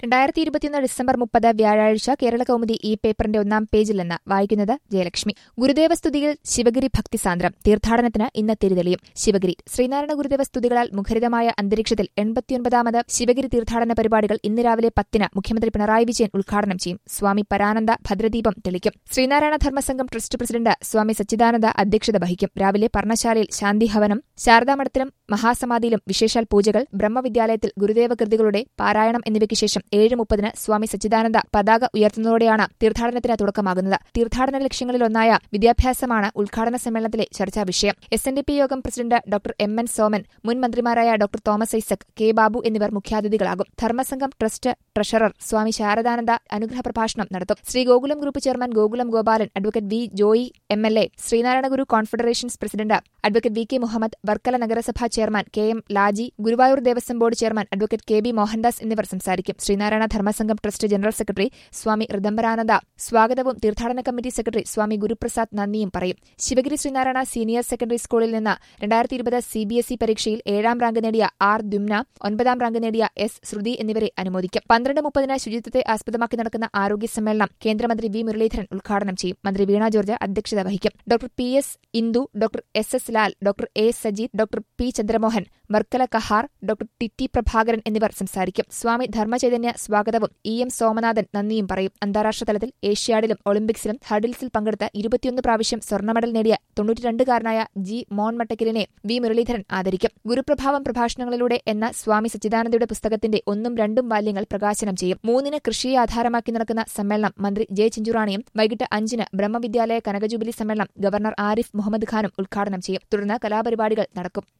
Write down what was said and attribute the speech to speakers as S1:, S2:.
S1: രണ്ടായിരത്തി ഇരുപത്തിയൊന്ന് ഡിസംബർ മുപ്പത് വ്യാഴാഴ്ച കേരള കൗമുദി ഈ പേപ്പറിന്റെ ഒന്നാം പേജിൽ നിന്ന് വായിക്കുന്നത് ജയലക്ഷ്മി ഗുരുദേവ സ്തുതിയിൽ ശിവഗിരി ഭക്തിസാന്ദ്രം തീർത്ഥാടനത്തിന് ഇന്ന് തിരിതെളിയും ശിവഗിരി ശ്രീനാരായണ ഗുരുദേവ സ്തുതികളാൽ മുഖരിതമായ അന്തരീക്ഷത്തിൽ എൺപത്തിയൊൻപതാമത് ശിവഗിരി തീർത്ഥാടന പരിപാടികൾ ഇന്ന് രാവിലെ പത്തിന് മുഖ്യമന്ത്രി പിണറായി വിജയൻ ഉദ്ഘാടനം ചെയ്യും സ്വാമി പരാനന്ദ ഭദ്രദീപം തെളിക്കും ശ്രീനാരായണ ധർമ്മസംഘം ട്രസ്റ്റ് പ്രസിഡന്റ് സ്വാമി സച്ചിദാനന്ദ അധ്യക്ഷത വഹിക്കും രാവിലെ പർണശാലയിൽ ശാന്തിഹവനം ശാരദാമഠത്തിലും മഹാസമാധിയിലും വിശേഷാൽ പൂജകൾ ബ്രഹ്മവിദ്യാലയത്തിൽ ഗുരുദേവ കൃതികളുടെ പാരായണം എന്നിവയ്ക്ക് ശേഷം ഏഴ് മുപ്പതിന് സ്വാമി സച്ചിദാനന്ദ പതാക ഉയർത്തുന്നതോടെയാണ് തീർത്ഥാടനത്തിന് തുടക്കമാകുന്നത് തീർത്ഥാടന ലക്ഷ്യങ്ങളിലൊന്നായ വിദ്യാഭ്യാസമാണ് ഉദ്ഘാടന സമ്മേളനത്തിലെ ചർച്ചാ വിഷയം S N D P Yogam president doctor M N Soman മുൻ മന്ത്രിമാരായ ഡോക്ടർ തോമസ് ഐസക് കെ ബാബു എന്നിവർ മുഖ്യാതിഥികളാകും ധർമ്മസംഘം ട്രസ്റ്റ് ട്രഷറർ സ്വാമി ശാരദാനന്ദ അനുഗ്രഹ പ്രഭാഷണം നടത്തും Sree Gokulam group chairman Gokulam Gopalan advocate V Joy M L A Sreenarayana Guru confederations president advocate V K Muhammad Varkala നഗരസഭാ chairman K M Laji Guruvayur Devaswom board chairman advocate K B Mohandas എന്നിവർ സംസാരിക്കും Sreenarayana Dharmasangham trust general secretary Swami Rithambarananda സ്വാഗതവും തീർത്ഥാടന കമ്മിറ്റി സെക്രട്ടറി സ്വാമി ഗുരുപ്രസാദ് നന്ദിയും പറയും ശിവഗിരി ശ്രീനാരായണ സീനിയർ സെക്കൻഡറി സ്കൂളിൽ നിന്ന് രണ്ടായിരത്തി ഇരുപത് സി ബി എസ് ഇ പരീക്ഷയിൽ ഏഴാം റാങ്ക് നേടിയ ആർ ദുംന ഒൻപതാം റാങ്ക് നേടിയ എസ് ശ്രുതി എന്നിവരെ അനുമോദിക്കും പന്ത്രണ്ട് മുപ്പതിന് ശുചിത്വത്തെ ആസ്പദമാക്കി നടക്കുന്ന ആരോഗ്യ സമ്മേളനം കേന്ദ്രമന്ത്രി വി മുരളീധരൻ ഉദ്ഘാടനം ചെയ്യും മന്ത്രി വീണ ജോർജ് അധ്യക്ഷത വഹിക്കും doctor P S Indu doctor S S Lal doctor A Sajeeth doctor P Chandramohan Varkala Kahar doctor T T Prabhakaran എന്നിവർ സംസാരിക്കും സ്വാമി ധർമ്മചൈതന്യ സ്വാഗതവും ഇ എം സോമനാഥൻ നന്ദിയും പറയും അന്താരാഷ്ട്ര തലത്തിൽ ഏഷ്യാഡിലും ഒളിമ്പിക്സിലും ഹഡിൽസിൽ പങ്കെടുത്ത് ഇരുപത്തിയൊന്ന് പ്രാവശ്യം സ്വർണ്ണ മെഡൽ നേടിയ തൊണ്ണൂറ്റിരണ്ടുകാരനായ ജി മോൻ മട്ടക്കിലിനെ വി മുരളീധരൻ ആദരിക്കും ഗുരുപ്രഭാവം പ്രഭാഷണങ്ങളിലൂടെ എന്ന സ്വാമി സച്ചിദാനന്ദയുടെ പുസ്തകത്തിന്റെ ഒന്നും രണ്ടും വാല്യങ്ങൾ പ്രകാശനം ചെയ്യും മൂന്നിന് കൃഷിയെ ആധാരമാക്കി നടക്കുന്ന സമ്മേളനം മന്ത്രി ജെ ചിഞ്ചുറാണിയും വൈകിട്ട് അഞ്ചിന് ബ്രഹ്മവിദ്യാലയ കനകജൂബിലി സമ്മേളനം ഗവർണർ ആരിഫ് മുഹമ്മദ് ഖാനും ഉദ്ഘാടനം ചെയ്യും തുടർന്ന് കലാപരിപാടികൾ നടക്കും